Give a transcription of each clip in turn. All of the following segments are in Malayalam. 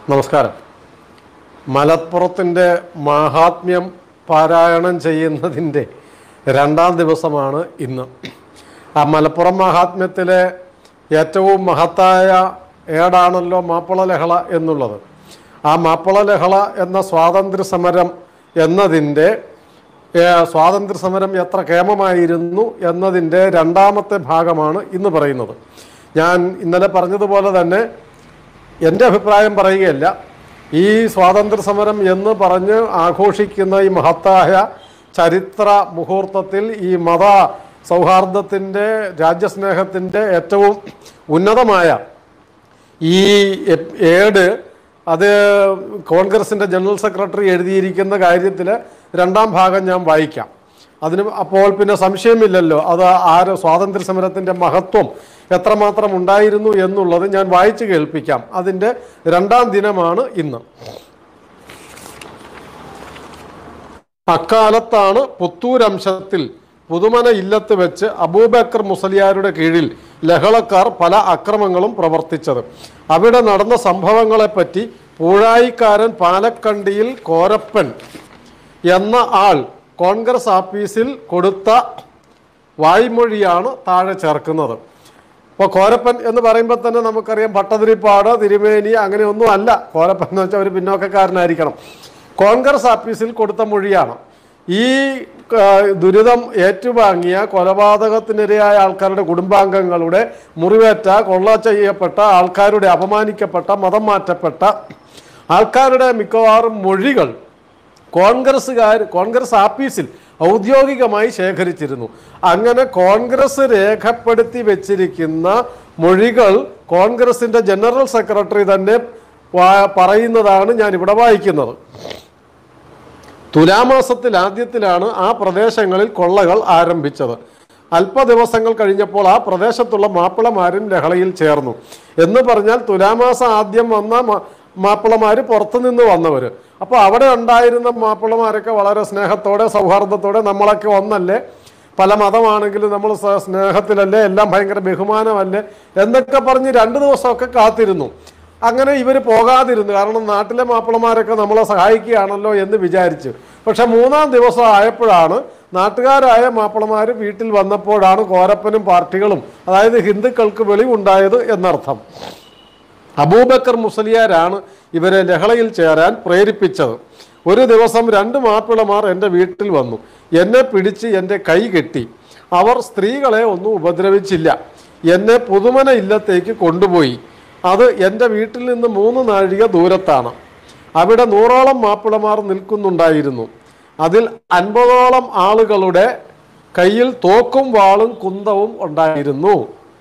നമസ്കാരം മലപ്പുറത്തിൻ്റെ മാഹാത്മ്യം പാരായണം ചെയ്യുന്നതിൻ്റെ രണ്ടാം ദിവസമാണ് ഇന്ന് ആ മലപ്പുറം മാഹാത്മ്യത്തിലെ ഏറ്റവും മഹത്തായ ഏടാണല്ലോ മാപ്പിള ലഹള എന്നുള്ളത് ആ മാപ്പിള ലഹള എന്ന സ്വാതന്ത്ര്യ സമരം എന്നതിൻ്റെ ഏഹ്, സ്വാതന്ത്ര്യ സമരം എത്ര കേമമായിരുന്നു എന്നതിൻ്റെ രണ്ടാമത്തെ ഭാഗമാണ് ഇന്ന് പറയുന്നത് ഞാൻ ഇന്നലെ പറഞ്ഞതുപോലെ തന്നെ എൻ്റെ അഭിപ്രായം പറയുകയല്ല ഈ സ്വാതന്ത്ര്യ സമരം എന്ന് പറഞ്ഞ് ആഘോഷിക്കുന്ന ഈ മഹത്തായ ചരിത്ര മുഹൂർത്തത്തിൽ ഈ മത സൗഹാർദ്ദത്തിൻ്റെ രാജ്യസ്നേഹത്തിൻ്റെ ഏറ്റവും ഉന്നതമായ ഈ എപ്- ഏട് അത് കോൺഗ്രസിൻ്റെ ജനറൽ സെക്രട്ടറി എഴുതിയിരിക്കുന്ന കാര്യത്തിൽ രണ്ടാം ഭാഗം ഞാൻ വായിക്കാം അതിന് അപ്പോൾ പിന്നെ സംശയമില്ലല്ലോ അത് ആര് സ്വാതന്ത്ര്യ സമരത്തിൻ്റെ മഹത്വം എത്രമാത്രം ഉണ്ടായിരുന്നു എന്നുള്ളത് ഞാൻ വായിച്ചു കേൾപ്പിക്കാം അതിൻ്റെ രണ്ടാം ദിനമാണ് ഇന്ന് അക്കാലത്താണ് പുത്തൂരംശത്തിൽ പുതുമന ഇല്ലത്ത് വെച്ച് അബൂബക്കർ മുസലിയാരുടെ കീഴിൽ ലഹളക്കാർ പല അക്രമങ്ങളും പ്രവർത്തിച്ചത് അവിടെ നടന്ന സംഭവങ്ങളെപ്പറ്റി പൂഴായിക്കാരൻ പാലക്കണ്ടിയിൽ കോരപ്പൻ എന്ന ആൾ കോൺഗ്രസ് ആഫീസിൽ കൊടുത്ത വായ്മൊഴിയാണ് താഴെ ചേർക്കുന്നത് ഇപ്പോൾ കോരപ്പൻ എന്ന് പറയുമ്പോൾ തന്നെ നമുക്കറിയാം ഭട്ടതിരിപ്പാട് തിരുമേനി അങ്ങനെയൊന്നും അല്ല കോരപ്പൻ എന്ന് വെച്ചാൽ ഒരു പിന്നോക്കക്കാരനായിരിക്കണം കോൺഗ്രസ് ആഫീസിൽ കൊടുത്ത മൊഴിയാണ് ഈ ആ, ദുരിതം ഏറ്റുവാങ്ങിയ കൊലപാതകത്തിനിരയായ ആൾക്കാരുടെ കുടുംബാംഗങ്ങളുടെ മുറിവേറ്റ കൊള്ള ചെയ്യപ്പെട്ട ആൾക്കാരുടെ അപമാനിക്കപ്പെട്ട മതം മാറ്റപ്പെട്ട ആൾക്കാരുടെ മിക്കവാറും മൊഴികൾ കോൺഗ്രസ്സുകാർ കോൺഗ്രസ് ആഫീസിൽ ഔദ്യോഗികമായി ശേഖരിച്ചിരുന്നു അങ്ങനെ കോൺഗ്രസ് രേഖപ്പെടുത്തി വെച്ചിരിക്കുന്ന മൊഴികൾ കോൺഗ്രസിൻ്റെ ജനറൽ സെക്രട്ടറി തന്നെ വാ- പറയുന്നതാണ് ഞാൻ ഇവിടെ വായിക്കുന്നത് തുലാമാസത്തിൽ ആദ്യത്തിലാണ് ആ പ്രദേശങ്ങളിൽ കൊള്ളകൾ ആരംഭിച്ചത് അല്പ ദിവസങ്ങൾ കഴിഞ്ഞപ്പോൾ ആ പ്രദേശത്തുള്ള മാപ്പിളമാരും ലഹളയിൽ ചേർന്നു എന്ന് പറഞ്ഞാൽ തുലാമാസം ആദ്യം വന്ന മ- മാപ്പിളമാര് പുറത്തുനിന്ന് വന്നവർ അപ്പോൾ അവിടെ ഉണ്ടായിരുന്ന മാപ്പിളമാരൊക്കെ വളരെ സ്നേഹത്തോടെ സൗഹാർദ്ദത്തോടെ നമ്മളൊക്കെ ഒന്നല്ലേ പല മതമാണെങ്കിലും നമ്മൾ സ- സ്നേഹത്തിലല്ലേ എല്ലാം ഭയങ്കര ബഹുമാനമല്ലേ എന്നൊക്കെ പറഞ്ഞ് രണ്ട് ദിവസമൊക്കെ കാത്തിരുന്നു അങ്ങനെ ഇവർ പോകാതിരുന്നു കാരണം നാട്ടിലെ മാപ്പിളമാരൊക്കെ നമ്മളെ സഹായിക്കുകയാണല്ലോ എന്ന് വിചാരിച്ചു പക്ഷെ മൂന്നാം ദിവസം ആയപ്പോഴാണ് നാട്ടുകാരായ മാപ്പിളമാർ വീട്ടിൽ വന്നപ്പോഴാണ് കോരപ്പനും പാർട്ടികളും അതായത് ഹിന്ദുക്കൾക്ക് വെളിവുണ്ടായത് എന്നർത്ഥം അബൂബക്കർ മുസലിയാരാണ് ഇവരെ ലഹളയിൽ ചേരാൻ പ്രേരിപ്പിച്ചത് ഒരു ദിവസം രണ്ട് മാപ്പിളമാർ എൻ്റെ വീട്ടിൽ വന്നു എന്നെ പിടിച്ച് എൻ്റെ കൈ കെട്ടി അവർ സ്ത്രീകളെ ഒന്നും ഉപദ്രവിച്ചില്ല എന്നെ പുതുമന ഇല്ലത്തേക്ക് കൊണ്ടുപോയി അത് എൻ്റെ വീട്ടിൽ നിന്ന് മൂന്ന് നാഴിക ദൂരത്താണ് അവിടെ നൂറോളം മാപ്പിളമാർ നിൽക്കുന്നുണ്ടായിരുന്നു അതിൽ അൻപതോളം ആളുകളുടെ കയ്യിൽ തോക്കും വാളും കുന്തവും ഉണ്ടായിരുന്നു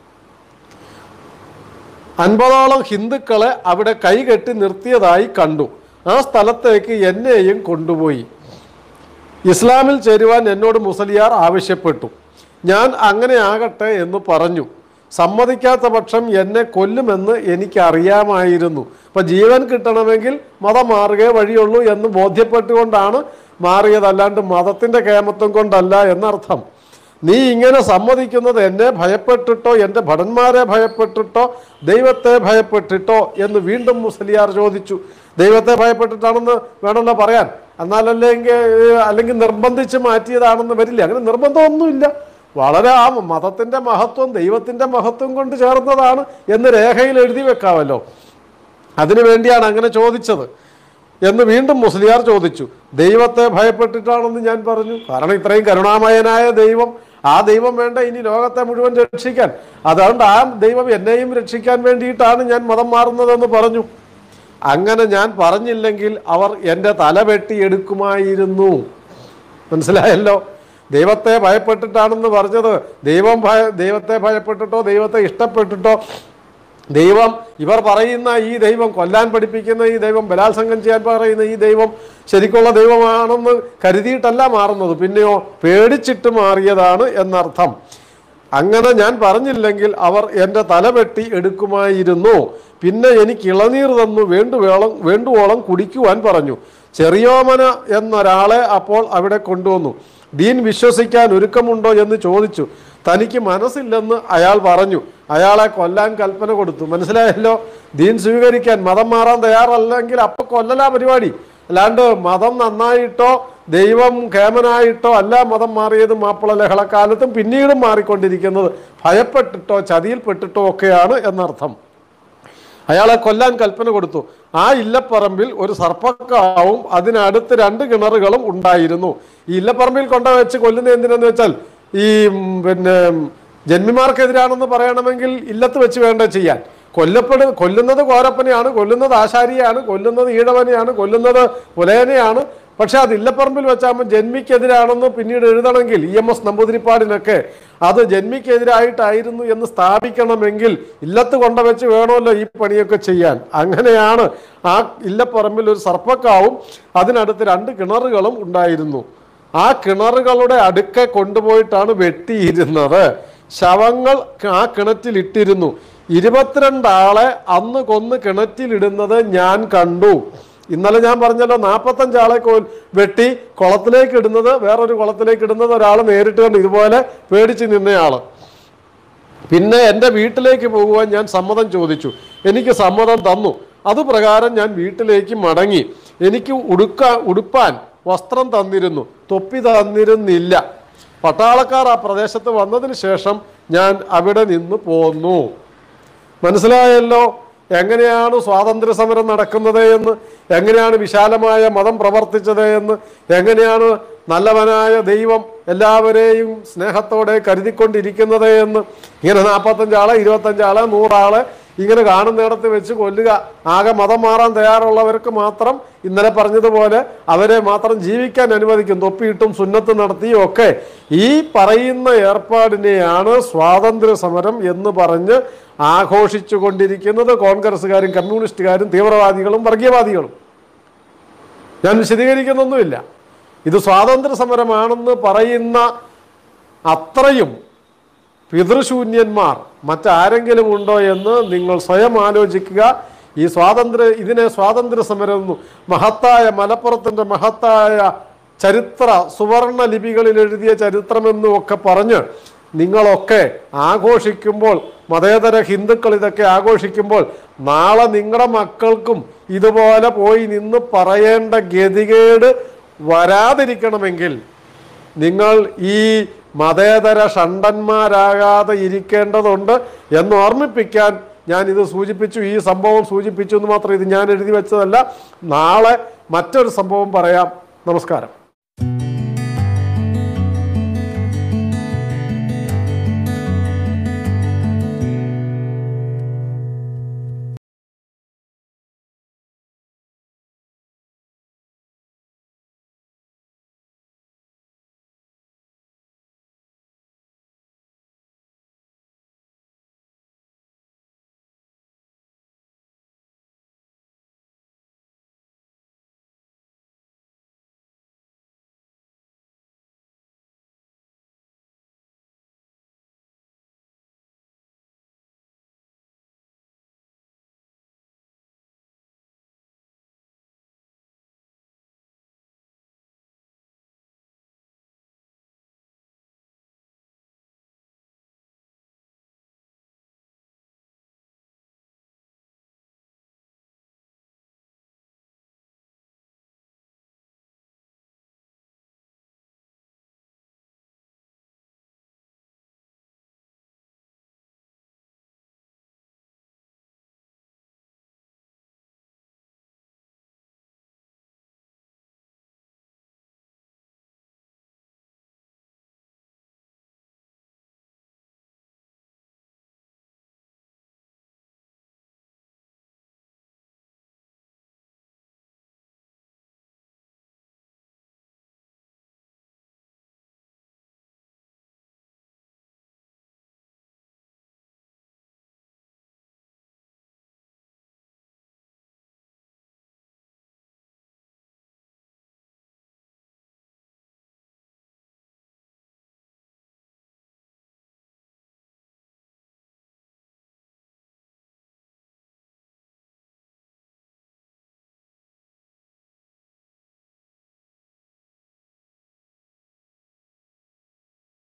അൻപതോളം ഹിന്ദുക്കളെ അവിടെ കൈകെട്ടി നിർത്തിയതായി കണ്ടു ആ സ്ഥലത്തേക്ക് എന്നെയും കൊണ്ടുപോയി ഇസ്ലാമിൽ ചേരുവാൻ എന്നോട് മുസലിയാർ ആവശ്യപ്പെട്ടു ഞാൻ അങ്ങനെ ആകട്ടെ എന്ന് പറഞ്ഞു സമ്മതിക്കാത്ത പക്ഷം എന്നെ കൊല്ലുമെന്ന് എനിക്കറിയാമായിരുന്നു അപ്പം ജീവൻ കിട്ടണമെങ്കിൽ മതം മാറുകയെ വഴിയുള്ളൂ എന്ന് ബോധ്യപ്പെട്ടുകൊണ്ടാണ് മാറിയത് അല്ലാണ്ട് മതത്തിൻ്റെ കേമത്വം കൊണ്ടല്ല എന്നർത്ഥം നീ ഇങ്ങനെ സമ്മതിക്കുന്നത് എന്നെ ഭയപ്പെട്ടിട്ടോ എൻ്റെ ഭടന്മാരെ ഭയപ്പെട്ടിട്ടോ ദൈവത്തെ ഭയപ്പെട്ടിട്ടോ എന്ന് വീണ്ടും മുസ്ലിയാർ ചോദിച്ചു ദൈവത്തെ ഭയപ്പെട്ടിട്ടാണെന്ന് വേണമല്ലോ പറയാൻ എന്നാലല്ലെങ്കിൽ അല്ലെങ്കിൽ നിർബന്ധിച്ച് മാറ്റിയതാണെന്ന് വരില്ല അങ്ങനെ നിർബന്ധമൊന്നുമില്ല വളരെ ആ മതത്തിൻ്റെ മഹത്വം ദൈവത്തിൻ്റെ മഹത്വം കൊണ്ട് ചേർന്നതാണ് എന്ന് രേഖയിൽ എഴുതി വെക്കാമല്ലോ അതിനു വേണ്ടിയാണ് അങ്ങനെ ചോദിച്ചത് എന്ന് വീണ്ടും മുസ്ലിയാർ ചോദിച്ചു ദൈവത്തെ ഭയപ്പെട്ടിട്ടാണെന്ന് ഞാൻ പറഞ്ഞു കാരണം ഇത്രയും കരുണാമയനായ ദൈവം ആ ദൈവം വേണ്ട ഇനി ലോകത്തെ മുഴുവൻ രക്ഷിക്കാൻ അതുകൊണ്ട് ആ ദൈവം എന്നെയും രക്ഷിക്കാൻ വേണ്ടിയിട്ടാണ് ഞാൻ മതം മാറുന്നതെന്ന് പറഞ്ഞു അങ്ങനെ ഞാൻ പറഞ്ഞില്ലെങ്കിൽ അവർ എൻ്റെ തല വെട്ടിയെടുക്കുമായിരുന്നു മനസ്സിലായല്ലോ ദൈവത്തെ ഭയപ്പെട്ടിട്ടാണെന്ന് പറഞ്ഞത് ദൈവം ഭയ ദൈവത്തെ ഭയപ്പെട്ടിട്ടോ ദൈവത്തെ ഇഷ്ടപ്പെട്ടിട്ടോ ദൈവം ഇവർ പറയുന്ന ഈ ദൈവം കൊല്ലാൻ പഠിപ്പിക്കുന്ന ഈ ദൈവം ബലാത്സംഗം ചെയ്യാൻ പറയുന്ന ഈ ദൈവം ശരിക്കുള്ള ദൈവമാണെന്ന് കരുതിയിട്ടല്ല മാറുന്നത് പിന്നെയോ പേടിച്ചിട്ട് മാറിയതാണ് എന്നർത്ഥം അങ്ങനെ ഞാൻ പറഞ്ഞില്ലെങ്കിൽ അവർ എൻ്റെ തല വെട്ടി എടുക്കുമായിരുന്നു പിന്നെ എനിക്ക് ഇളനീർ തന്നു വേണ്ടുവേളം വേണ്ടുവോളം കുടിക്കുവാൻ പറഞ്ഞു ചെറിയോമന എന്നൊരാളെ അപ്പോൾ അവിടെ കൊണ്ടുവന്നു ദീൻ വിശ്വസിക്കാൻ ഒരുക്കമുണ്ടോ എന്ന് ചോദിച്ചു തനിക്ക് മനസ്സില്ലെന്ന് അയാൾ പറഞ്ഞു അയാളെ കൊല്ലാൻ കൽപ്പന കൊടുത്തു മനസ്സിലായല്ലോ ദീൻ സ്വീകരിക്കാൻ മതം മാറാൻ തയ്യാറല്ലെങ്കിൽ അപ്പൊ കൊല്ലലാ പരിപാടി അല്ലാണ്ട് മതം നന്നായിട്ടോ ദൈവം കേമനായിട്ടോ അല്ല മതം മാറിയത് മാപ്പിള ലഹളക്കാലത്തും പിന്നീടും മാറിക്കൊണ്ടിരിക്കുന്നത് ഭയപ്പെട്ടിട്ടോ ചതിയിൽപ്പെട്ടിട്ടോ ഒക്കെയാണ് എന്നർത്ഥം അയാളെ കൊല്ലാൻ കൽപ്പന കൊടുത്തു ആ ഇല്ലപ്പറമ്പിൽ ഒരു സർപ്പക്കാവും അതിനടുത്ത് രണ്ട് കിണറുകളും ഉണ്ടായിരുന്നു ഈ ഇല്ലപ്പറമ്പിൽ കൊണ്ടുവച്ച് കൊല്ലുന്ന എന്തിനെന്ന് വെച്ചാൽ ഈ ഉം, പിന്നെ ജന്മിമാർക്കെതിരാണെന്ന് പറയണമെങ്കിൽ ഇല്ലത്ത് വെച്ച് വേണ്ട ചെയ്യാൻ കൊല്ലപ്പെടു കൊല്ലുന്നത് കോരപ്പനെയാണ് കൊല്ലുന്നത് ആശാരിയാണ് കൊല്ലുന്നത് ഈഴവനെയാണ് കൊല്ലുന്നത് പുലയനെയാണ് പക്ഷെ അത് ഇല്ലപ്പറമ്പിൽ വെച്ചാകുമ്പോൾ ജന്മിക്കെതിരാണെന്ന് പിന്നീട് എഴുതണമെങ്കിൽ ഇ എം എസ് നമ്പൂതിരിപ്പാടിനൊക്കെ അത് ജന്മിക്കെതിരായിട്ടായിരുന്നു എന്ന് സ്ഥാപിക്കണമെങ്കിൽ ഇല്ലത്ത് കൊണ്ടുവച്ച് വേണമല്ലോ ഈ പണിയൊക്കെ ചെയ്യാൻ അങ്ങനെയാണ് ആ ഇല്ലപ്പറമ്പിൽ ഒരു സർപ്പക്കാവും അതിനടുത്ത് രണ്ട് കിണറുകളും ഉണ്ടായിരുന്നു ആ കിണറുകളുടെ അടുക്കെ കൊണ്ടുപോയിട്ടാണ് വെട്ടിയിരുന്നത് ശവങ്ങൾ ആ കിണറ്റിൽ ഇട്ടിരുന്നു ഇരുപത്തിരണ്ട് ആളെ അന്ന് കൊന്ന് കിണറ്റിലിടുന്നത് ഞാൻ കണ്ടു ഇന്നലെ ഞാൻ പറഞ്ഞല്ലോ നാൽപ്പത്തഞ്ച് ആളെ കൊ വെട്ടി കുളത്തിലേക്ക് ഇടുന്നത് വേറൊരു കുളത്തിലേക്ക് ഇടുന്നത് ഒരാൾ നേരിട്ട് കണ്ടു ഇതുപോലെ പേടിച്ച് നിന്നയാള് പിന്നെ എൻ്റെ വീട്ടിലേക്ക് പോകുവാൻ ഞാൻ സമ്മതം ചോദിച്ചു എനിക്ക് സമ്മതം തന്നു അതുപ്രകാരം ഞാൻ വീട്ടിലേക്ക് മടങ്ങി എനിക്ക് ഉടുക്ക ഉടുപ്പാൻ വസ്ത്രം തന്നിരുന്നു തൊപ്പി തന്നിരുന്നില്ല പട്ടാളക്കാർ ആ പ്രദേശത്ത് വന്നതിന് ശേഷം ഞാൻ അവിടെ നിന്ന് പോന്നു മനസ്സിലായല്ലോ എങ്ങനെയാണ് സ്വാതന്ത്ര്യ സമരം നടക്കുന്നത് എന്ന് എങ്ങനെയാണ് വിശാലമായ മതം പ്രവർത്തിച്ചത് എന്ന് എങ്ങനെയാണ് നല്ലവനായ ദൈവം എല്ലാവരെയും സ്നേഹത്തോടെ കരുതിക്കൊണ്ടിരിക്കുന്നത് എന്ന് ഇങ്ങനെ നാൽപ്പത്തഞ്ചാളെ ഇരുപത്തഞ്ചാളെ നൂറാളെ ഇങ്ങനെ കാണുന്നിടത്ത് വെച്ച് കൊല്ലുക ആകെ മതം മാറാൻ തയ്യാറുള്ളവർക്ക് മാത്രം ഇന്നലെ പറഞ്ഞതുപോലെ അവരെ മാത്രം ജീവിക്കാൻ അനുവദിക്കും തൊപ്പിയിട്ടും സുന്നത്ത് നടത്തിയും ഒക്കെ ഈ പറയുന്ന ഏർപ്പാടിനെയാണ് സ്വാതന്ത്ര്യ സമരം എന്ന് പറഞ്ഞ് ആഘോഷിച്ചു കൊണ്ടിരിക്കുന്നത് കോൺഗ്രസ്സുകാരും കമ്മ്യൂണിസ്റ്റുകാരും തീവ്രവാദികളും വർഗീയവാദികളും ഞാൻ വിശദീകരിക്കുന്നൊന്നുമില്ല ഇത് സ്വാതന്ത്ര്യ സമരമാണെന്ന് പറയുന്ന അത്രയും പിതൃശൂന്യന്മാർ മറ്റാരെങ്കിലും ഉണ്ടോ എന്ന് നിങ്ങൾ സ്വയം ആലോചിക്കുക ഈ സ്വാതന്ത്ര്യ ഇതിനെ സ്വാതന്ത്ര്യ സമരം എന്നും മഹത്തായ മലപ്പുറത്തിൻ്റെ മഹത്തായ ചരിത്ര സുവർണ ലിപികളിൽ എഴുതിയ ചരിത്രമെന്നും ഒക്കെ പറഞ്ഞ് നിങ്ങളൊക്കെ ആഘോഷിക്കുമ്പോൾ മതേതര ഹിന്ദുക്കൾ ഇതൊക്കെ ആഘോഷിക്കുമ്പോൾ നാളെ നിങ്ങളുടെ മക്കൾക്കും ഇതുപോലെ പോയി നിന്ന് പറയേണ്ട ഗതികേട് വരാതിരിക്കണമെങ്കിൽ നിങ്ങൾ ഈ മതേതര ഷണ്ടന്മാരാകാതെ ഇരിക്കേണ്ടതുണ്ട് എന്ന് ഓർമ്മിപ്പിക്കാൻ ഞാൻ ഇത് സൂചിപ്പിച്ചു ഈ സംഭവം സൂചിപ്പിച്ചു എന്ന് മാത്രം ഇത് ഞാൻ എഴുതി വെച്ചതല്ല നാളെ മറ്റൊരു സംഭവം പറയാം നമസ്കാരം